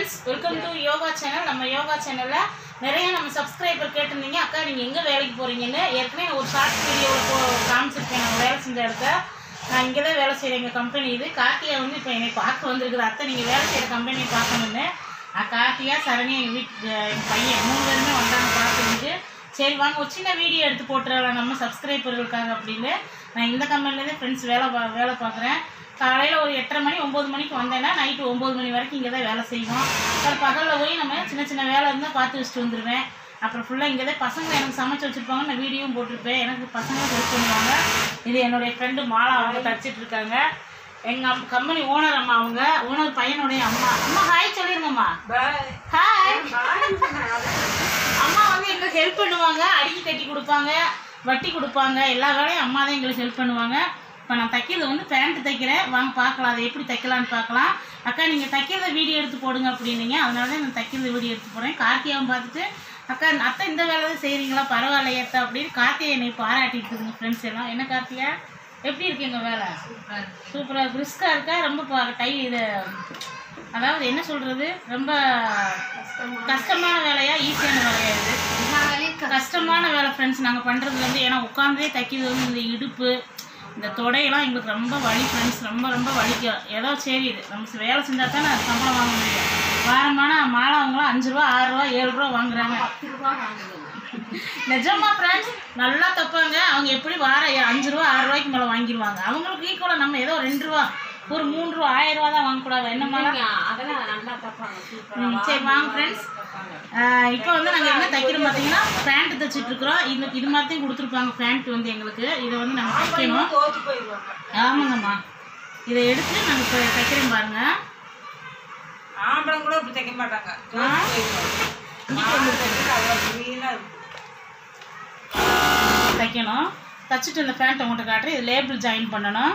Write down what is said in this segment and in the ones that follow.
Friends welcome to yoga channel நம்ம யோகா சேனலில் நிறைய நம்ம சப்ஸ்கிரைபர் கேட்டிருந்தீங்க அக்கா நீங்கள் எங்கே வேலைக்கு போகிறீங்கன்னு ஏற்கனவே நான் ஒரு ஷார்ட் வீடியோவில் போ காமிச்சிருக்கேன் நான் வேலை செஞ்ச இடத்த நான் இங்கே தான் வேலை செய்கிறேன் எங்கள் கம்பெனி இது கார்த்தியா வந்து இப்போ என்னை பார்க்க வந்திருக்குது அத்தை நீங்கள் வேலை செய்கிற கம்பெனியை பார்க்கணுன்னு நான் கார்த்தியா சரணி எங்கள் வீட்டு எங்கள் பையன் மூணு பேருமே வந்தாங்க பார்த்துட்டு சரி வாங்க ஒரு சின்ன வீடியோ எடுத்து போட்டுறலாம் நம்ம சப்ஸ்கிரைபர்களுக்காக அப்படின்னு நான் இந்த கம்பெனிலேருந்து ஃப்ரெண்ட்ஸ் வேலை பா வேலை பார்க்குறேன் காலையில் ஒரு எட்டரை மணி ஒம்பது மணிக்கு வந்தேன்னா நைட்டு ஒம்பது மணி வரைக்கும் இங்கே தான் வேலை செய்வோம் அப்புறம் பகலில் போய் நம்ம சின்ன சின்ன வேலை இருந்தால் பார்த்து வச்சுட்டு வந்துடுவேன் அப்புறம் ஃபுல்லாக இங்கே தான் பசங்க எனக்கு சமைச்சு வச்சுருப்பாங்க நான் வீடியோவும் போட்டிருப்பேன் எனக்கு பசங்க ஹெல்ப் பண்ணுவாங்க இது என்னுடைய ஃப்ரெண்டு மாலா அவங்க தச்சிட்டு இருக்காங்க எங்கள் கம்பெனி ஓனர் அம்மா அவங்க ஓனர் பையனுடைய அம்மா அம்மா ஹாய் சொல்லிருங்கம்மா ஹாய் அம்மா வந்து எங்களுக்கு ஹெல்ப் பண்ணுவாங்க அடிக்கி கட்டி கொடுப்பாங்க வட்டி கொடுப்பாங்க எல்லா வேலையும் அம்மா தான் எங்களுக்கு ஹெல்ப் பண்ணுவாங்க இப்போ நான் தைக்கிறது வந்து பேண்ட் தைக்கிறேன் வாங்க பார்க்கலாம் அதை எப்படி தைக்கலான்னு பார்க்கலாம் அக்கா நீங்கள் தைக்கிறத வீடியோ எடுத்து போடுங்க அப்படின்னீங்க அதனால தான் நான் தைக்கிறது வீடியோ எடுத்து போகிறேன் கார்த்தியாவும் பார்த்துட்டு அக்கா அத்தை இந்த வேலை தான் செய்கிறீங்களா பரவாயில்லையே அத்தை அப்படின்னு கார்த்திகை என்னை பாராட்டிட்டு இருக்குங்க ஃப்ரெண்ட்ஸ் எல்லாம் என்ன கார்த்தியா எப்படி இருக்கு எங்கள் வேலை சூப்பராக பிரிஸ்காக இருக்கா ரொம்ப பா- டை இது அதாவது என்ன சொல்கிறது ரொம்ப கஷ்டமான வேலையா ஈஸியான வேலையா இது கஷ்டமான வேலை ஃப்ரெண்ட்ஸ் நாங்கள் பண்ணுறது வந்து ஏன்னா உட்காந்தே தைக்கிறது வந்து இந்த இடுப்பு இந்த தொடையெல்லாம் எங்களுக்கு ரொம்ப வலி ஃப்ரெண்ட்ஸ் ரொம்ப ரொம்ப வலிக்கும் ஏதோ சரி இது நம்ம வேலை செஞ்சால் தானே அது சம்பளம் வாங்க முடியும் வாரமான மாலை அவங்களாம் அஞ்சு ரூபா ஆறு ரூபா ஏழு ரூபா வாங்குறாங்க நிஜமா ஃப்ரெண்ட்ஸ் நல்லா தப்பாங்க அவங்க எப்படி வார அஞ்சு ரூபா ஆறு ரூபாய்க்கு மேலே வாங்கிடுவாங்க அவங்களுக்கு ஈக்குவலாக நம்ம ஏதோ ரெண்டு ரூபா ஒரு மூணு ரூபா ஆயிரம் ரூபா தான் வாங்கக்கூடாது என்ன மேலே ம், சரி வாங்க ஃப்ரெண்ட்ஸ் இப்போ வந்து நாங்கள் என்ன தைக்கிறோம் பார்த்தீங்கன்னா பேண்ட் தைச்சிட்டு இருக்கிறோம் இது இது மாதிரி தான் கொடுத்துருப்பாங்க பேண்ட் வந்து எங்களுக்கு இதை வந்து நாங்கள் தைக்கணும் ஆமாங்கம்மா இதை எடுத்து நாங்கள் இப்போ தைக்கிறோம் பாருங்க ஆம்பளம் கூட இப்படி தைக்க மாட்டாங்க ஆ? இங்கிட்டு வந்து அவ்வளோ க்ளீனாக இருக்கும் தைக்கணும் தைச்சிட்டு இந்த பேண்ட் உங்கள்கிட்ட காட்டுறேன் இது லேபிள் ஜாயின் பண்ணணும்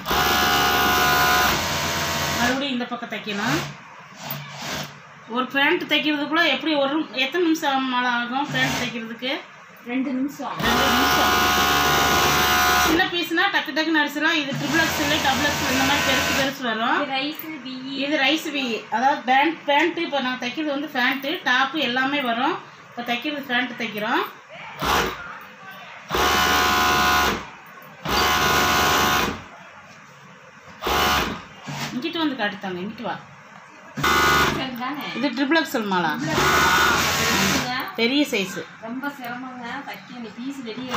மறுபடியும் இந்த பக்கம் தைக்கணும் ஒரு பேண்ட் தைக்கிறதுக்குள்ள எப்படி ஒரு எத்தனை நிமிஷம் மேலே ஆகும் பேண்ட் தைக்கிறதுக்கு ரெண்டு நிமிஷம் ரெண்டு நிமிஷம் சின்ன பீஸ்னா டக்கு டக்குன்னு அடிச்சிடலாம் இது ட்ரிபிள் எக்ஸ் இல்லை டபுள் எக்ஸ் இந்த மாதிரி பெருசு பெருசு வரும் ரைஸ் பிஇ இது ரைஸ் வி அதாவது பேண்ட் பேண்ட்டு இப்போ நான் தைக்கிறது வந்து பேண்ட்டு டாப்பு எல்லாமே வரும் இப்போ தைக்கிறது பேண்ட்டு தைக்கிறோம் இங்கிட்டு வந்து காட்டுத்தாங்க இங்கிட்டு வா தானே இது ட்ரிபிள் எக்ஸல் மாலா தெரியுங்க. பெரிய சைஸு ரொம்ப சிரமங்க தைக்க நீ பீஸ் ரெடி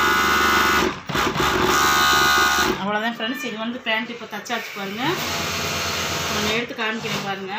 அவ்வளோதான் ஃப்ரெண்ட்ஸ் இது வந்து பேண்ட் இப்போ தச்சாச்சு பாருங்க நான் எடுத்து காமிக்கிறேன் பாருங்க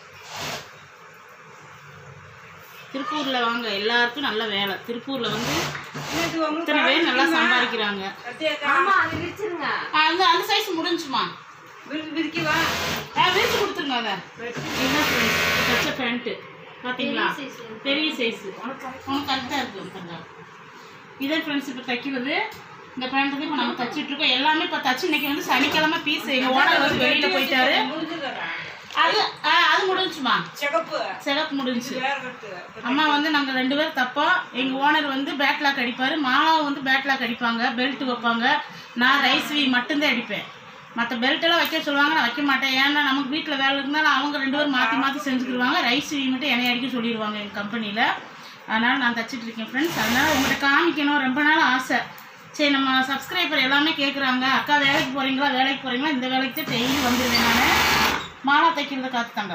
திருப்பூரில் வாங்க எல்லாருக்கும் நல்ல வேலை திருப்பூரில் வந்து இது உங்களுக்கு இத்தனை பேர் நல்லா சம்பாதிக்கிறாங்க கட்டியாக்கா ஆமா அது விரிச்சிருங்க அந்த அந்த சைஸ் முடிஞ்சுமா விரிச்சு விரிக்கவா ஆ விரிச்சு கொடுத்துருங்க அதை இதுதான் friends, இது தச்ச பேண்ட்டு பார்த்தீங்களா பெரிய சைஸு உனக்கு கரெக்டாக இருக்கு கொஞ்சம் இதே ஃப்ரெண்ட்ஸ் இப்போ தைக்கிறது இந்த பேண்ட் வந்து இப்போ நம்ம தச்சிட்டு இருக்கோம் எல்லாமே இப்போ தச்சு இன்னைக்கு வந்து சனிக்கிழமை பீஸ் எங்கள் ஓனர் வந்து வெளியில் போயிட்டாரு முடிஞ்சுதா அது ஆ அது முடிஞ்சுமா சிகப்பு சிகப்பு முடிஞ்சு வேற கட்டு அம்மா வந்து நாங்கள் ரெண்டு பேரும் தப்போம் எங்கள் ஓனர் வந்து பேட்லாக் அடிப்பார் மாலாவும் வந்து பேட்லாக் அடிப்பாங்க பெல்ட் வைப்பாங்க நான் ரைஸ் வி மட்டும்தான் அடிப்பேன் மற்ற பெல்ட்டெல்லாம் வைக்க சொல்லுவாங்க நான் வைக்க மாட்டேன் ஏன்னா நமக்கு வீட்டில் வேலை இருந்தாலும் அவங்க ரெண்டு பேரும் மாற்றி மாற்றி செஞ்சுக்கிடுவாங்க ரைஸ் வி மட்டும் என்னை அடிக்க சொல்லிடுவாங்க எங்கள் கம்பெனியில் அதனால் நான் தச்சிட்டு இருக்கேன் ஃப்ரெண்ட்ஸ் அதனால் உங்கள்கிட்ட காமிக்கணும் ரொம்ப நாள் ஆசை சரி நம்ம சப்ஸ்கிரைபர் எல்லாமே கேட்குறாங்க அக்கா வேலைக்கு போகிறீங்களா வேலைக்கு போகிறீங்களா இந்த வேலைக்கு தான் டெய்லி வந்துடுவேன் நான் மாலா தைக்கிறத காத்துத்தாங்க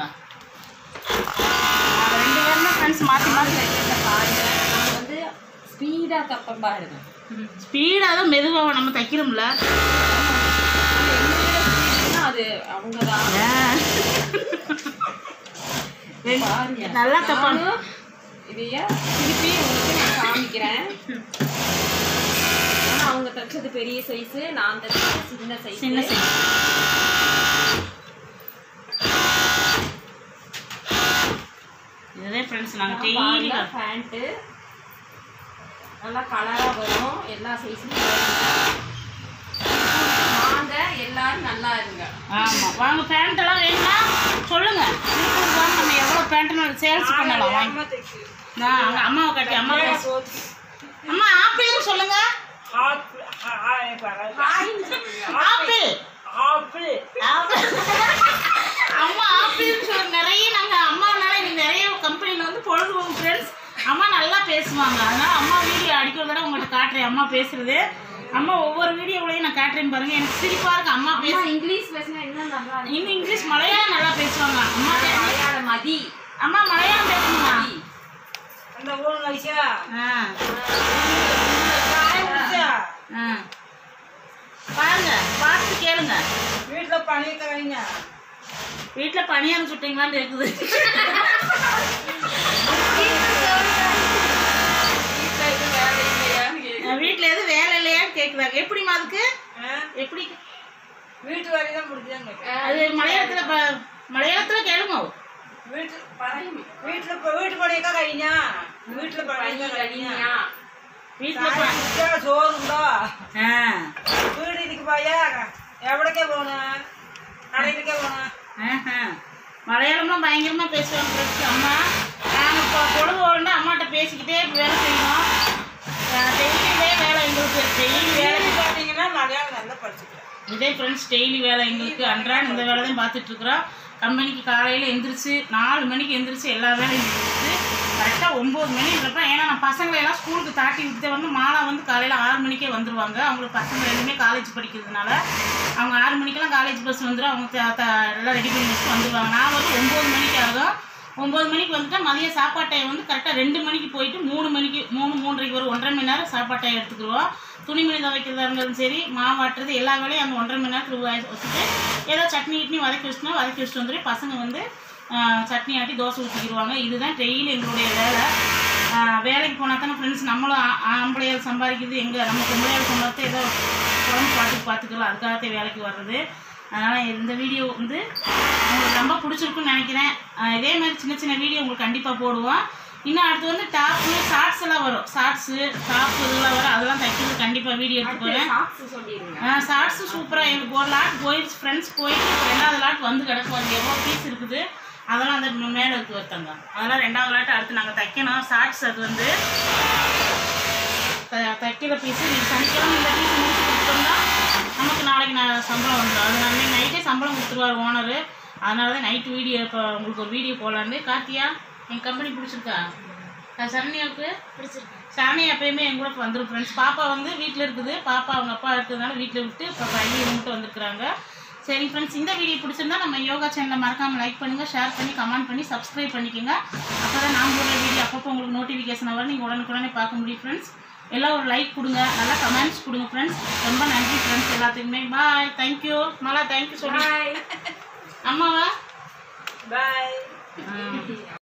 ரெண்டு பேருமே ஃப்ரெண்ட்ஸ் மாற்றி மாற்றி தைக்கிறத பாருங்க நம்ம வந்து ஸ்பீடா தப்பம் பாருங்க ஸ்பீடாக தான் மெதுவாக நம்ம தைக்கிறோம்ல அது அவங்க தான் பாருங்க நல்லா தப்பான நானும் இதைய திருப்பி உங்களுக்கு நான் காமிக்கிறேன் ஆனா அவங்க தைச்சது பெரிய சைஸ் நான் தைச்சது சின்ன சைஸ் சின்ன சைஸ் இதுதான் ஃப்ரெண்ட்ஸ் நாங்கள் டெய்லி பேண்ட்டு நல்லா கலராக வரும் எல்லா சைஸ்லையும் வருங்க வாங்க எல்லாரும் நல்லா இருங்க ஆமாம் வாங்க பேண்ட் எல்லாம் வேணுமா சொல்லுங்க திருப்பூர் வாங்க நம்ம எவ்வளோ பேண்ட்டுன்னு சேல்ஸ் பண்ணலாம் வாங்க அம்மா தைக்கு நான் அங்கே அம்மாவை கட்டி அம்மா பேச அம்மா ஆப்பிள்னு சொல்லுங்க ஆப்பிள் ஹாய் பாரு ஆப்பிள் ஆப்பிள் அம்மா ஆப்பிள்னு சொல்லி நிறைய நாங்கள் அம்மா பேசுவாங்க அதனால அம்மா வீடியோ அடிக்கிற தடவை உங்கள்கிட்ட காட்டுறேன் அம்மா பேசுறது அம்மா ஒவ்வொரு வீடியோவிலையும் நான் காட்டுறேன் பாருங்க எனக்கு சிரிப்பா இருக்கு அம்மா அம்மா பேச இங்கிலீஷ் பேசினா இன்னும் நல்லா இருக்கும். இன்னும் இங்கிலீஷ் மலையாளம் நல்லா பேசுவாங்க அம்மா பே- மலையாள மதி அம்மா மலையாளம் பேசணுமா மதி. அந்த ஊர் வயசா ஆ முடிச்சா ஆ பாருங்க பார்த்து கேளுங்க வீட்டுல பணிக்க வைங்க வீட்டுல பணியாரம் சுட்டீங்களான்னு இருக்குது வீட்ல எதுவும் வேலை இல்லையான்னு கேக்குது. அஹ் வீட்டுல எதுவும் வேலை இல்லையான்னு கேக்குறாங்க எப்படிமா அதுக்கு ஆ? எப்படி வீட்டு வேலையை தான் முடிச்சாங்க அது மலையாளத்துல ப- மலையாளத்துல கேளுங்க வீட்டு പറയും. വീട്ടില് പ- വീട്ടു പണിയൊക്കെ കഴിഞ്ഞാ വീട്ടില് പണി പണിയൊക്കെ കഴിഞ്ഞാ കഴിഞ്ഞാ. வீட்டுல ചായ ப- കുടിച്ചാ ചോറുണ്ടോ ஆ വീട് ഇരിക്ക് പോയാ എവിടേക്കാ പോണ കടയിലേക്കാ പോണ ஆஹா. மலையாளம்லாம் பயங்கரமா பேசுவாங்க friends. அம்மா நாங்கள் இப்போ பொழுது ஓடுனா அம்மாட்ட பேசிக்கிட்டே வேலை செய்வோம் டெய்லி இதே வேலை எங்களுக்கு டெய்லி வேலை பாத்தீங்கன்னா மலையாளம் நல்லா படிச்சுக்கிறேன் இதே ஃப்ரெண்ட்ஸ் டெய்லி வேலை எங்களுக்கு அன்றாடம் இந்த வேலை தான் பார்த்துட்டு இருக்கிறோம் கம்பெனிக்கு காலையில் எந்திரிச்சு நாலு மணிக்கு எந்திரிச்சு எல்லா வேலையும் முடிச்சு கரெக்டாக ஒம்பது மணின்றப்ப ஏன்னா நான் பசங்களை எல்லாம் ஸ்கூலுக்கு தாட்டி விட்டு வந்து மாலா வந்து காலையில் ஆறு மணிக்கே வந்துடுவாங்க அவங்களுக்கு பசங்க ரெண்டுமே காலேஜ் படிக்கிறதுனால அவங்க ஆறு மணிக்கெல்லாம் காலேஜ் பஸ் வந்துடும் அவங்க த- த- எல்லாம் ரெடி பண்ணி வச்சுட்டு வந்துடுவாங்க நான் வந்து ஒம்பது மணிக்கு ஆகும் ஒம்பது மணிக்கு வந்துட்டா மதிய சாப்பாடு டைம் வந்து கரெக்டாக ரெண்டு மணிக்கு போயிட்டு மூணு மணிக்கு மூணு மூன்றரைக்கு ஒரு ஒன்றரை மணி நேரம் சாப்பாடு டைம் எடுத்துக்கிடுவோம் துணிமணி துவைக்கிறதா இருந்தாலும் சரி மாவாட்டுறது எல்லா வேலையும் அந்த ஒன்றரை மணி நேரத்தில் வ- வச்சுட்டு ஏதோ சட்னி கிட்னி வதக்கி வச்சுனா வதக்கி வச்சுட்டு வந்துட்டு பசங்க வந்து ஆஹ், சட்னி ஆட்டி தோசை ஊற்றிக்கிடுவாங்க இதுதான் டெய்லி எங்களுடைய வேலை ஆஹ், வேலைக்கு போனால் தானே ஃப்ரெண்ட்ஸ் நம்மளும் ஆ- ஆம்பளையால் சம்பாதிக்கிறது எங்கே நம்ம பொம்பளையால் சம்பாதித்து ஏதோ குழம்பு பார்த்து பார்த்துக்கலாம் அதுக்காகத்தான் வேலைக்கு வர்றது அதனால் இந்த வீடியோ வந்து உங்களுக்கு ரொம்ப பிடிச்சிருக்குன்னு நினைக்கிறேன் ஆஹ் இதே மாதிரி சின்ன சின்ன வீடியோ உங்களுக்கு கண்டிப்பாக போடுவோம் இன்னும் அடுத்து வந்து டாப்பு ஷார்ட்ஸ் எல்லாம் வரும் ஷார்ட்ஸு டாப் இதெல்லாம் வரும் அதெல்லாம் தைக்கிறது கண்டிப்பாக வீடியோ எடுத்து போகிறேன் சாக்ஸ் சொல்லிடுங்க ஷார்ட்ஸு சூப்பராக எனக்கு ஒரு லாட் போயிடுச்சு ஃப்ரெண்ட்ஸ் போயிட்டு இப்ப ரெண்டாவது லாட் வந்து கிடக்கும் அது எவ்வளோ பீஸ் இருக்குது அதெல்லாம் அந்த மேலே இருக்கு ஒருத்தங்க அதெல்லாம் ரெண்டாவது லாட் அடுத்து நாங்கள் தைக்கணும் ஷார்ட்ஸ் அது வந்து த- தைக்கிற பீஸு நீங்கள் சனிக்கிழமை இந்த பீஸ் முடிச்சு கொடுத்தோம்னா நமக்கு நாளைக்கு நான் சம்பளம் வந்துடும் அது அன்னைக்கு நைட்டே சம்பளம் கொடுத்துருவார் ஓனரு அதனால தான் நைட்டு வீடியோ இப்போ உங்களுக்கு ஒரு வீடியோ போடலான்னு கார்த்தியா என் கம்பெனி பிடிச்சிருக்கா அஹ் சரண்யாவுக்கு பிடிச்சிருக்கு சரண்யா எப்பயுமே என் கூட வந்துடும் ஃப்ரெண்ட்ஸ் பாப்பா வந்து வீட்டில் இருக்குது பாப்பா அவங்க அப்பா இருக்கிறதுனால வீட்டில் விட்டு இப்போ பையன் மட்டும் வந்திருக்கிறாங்க சரி ஃப்ரெண்ட்ஸ் இந்த வீடியோ பிடிச்சிருந்தா நம்ம யோகா சேனலை மறக்காமல் லைக் பண்ணுங்கள் ஷேர் பண்ணி கமெண்ட் பண்ணி சப்ஸ்கிரைப் பண்ணிக்கோங்க அப்போ தான் நான் போடுற வீடியோ அப்பப்போ உங்களுக்கு நோட்டிஃபிகேஷன் வரும் நீங்கள் உடனுக்குடனே பார்க்க முடியும் ஃப்ரெண்ட்ஸ் எல்லாம் ஒரு லைக் கொடுங்க நல்லா கமெண்ட்ஸ் கொடுங்க ஃப்ரெண்ட்ஸ் ரொம்ப நன்றி ஃப்ரெண்ட்ஸ் எல்லாத்துக்குமே பாய் தேங்க்யூ மலா தேங்க்யூ சொல்லி பாய் அம்மாவா பாய் ஆ